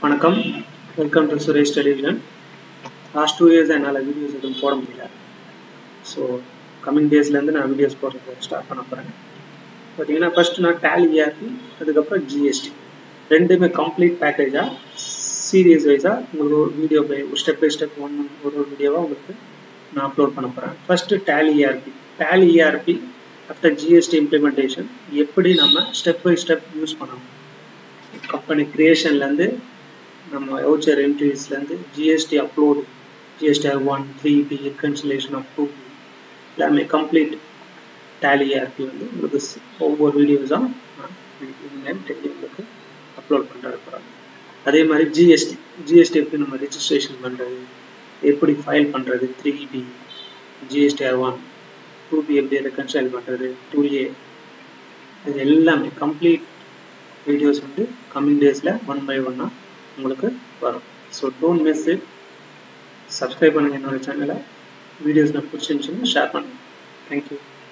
வணக்கம் welcome to Suresh television last two years என்னால் videos எதுவும் போட முடியல ஸோ கம்மிங் டேஸ்லேருந்து நான் வீடியோஸ் போடுறது ஸ்டார்ட் பண்ண போகிறேன் பார்த்தீங்கன்னா ஃபர்ஸ்ட் நான் டேலி ஏஆர்பி அதுக்கப்புறம் ஜிஎஸ்டி ரெண்டுமே கம்ப்ளீட் பேக்கேஜாக சீரியஸ் வைஸாக உங்களுக்கு ஒரு video by step by step one ஒரு ஒரு வீடியோவாக உங்களுக்கு நான் அப்லோட் பண்ண போகிறேன் first Tally ERP Tally ERP after GST implementation எப்படி நம்ம ஸ்டெப் பை ஸ்டெப் யூஸ் பண்ணணும் கம்பெனி க்ரியேஷன்லேருந்து நம்ம வவுச்சர் என்ட்ரிஸ்லேருந்து GST upload GST one three B reconciliation of two B எல்லாமே கம்ப்ளீட் டேலி ஆர்பி வந்து உங்களுக்கு ஒவ்வொரு வீடியோஸாக நான் இனிமேல் உங்களுக்கு அப்லோட் பண்ணுறது போகிறேன் அதே மாதிரி ஜிஎஸ்டி ஜிஎஸ்டி எப்படி நம்ம ரிஜிஸ்ட்ரேஷன் பண்ணுறது எப்படி ஃபைல் பண்ணுறது three B GST R one two B எப்படி ரெக்கன்சைல் பண்ணுறது டூ ஏ இது எல்லாமே கம்ப்ளீட் வீடியோஸ் வந்து கம்மிங் டேஸில் ஒன் பை ஒன்னாக உங்களுக்கு வரும் so don't miss it subscribe பண்ணுங்கள் என்னோட சேனலை வீடியோஸ் நான் பிடிச்சிருந்துச்சுன்னா ஷேர் பண்ணுங்கள் தேங்க்யூ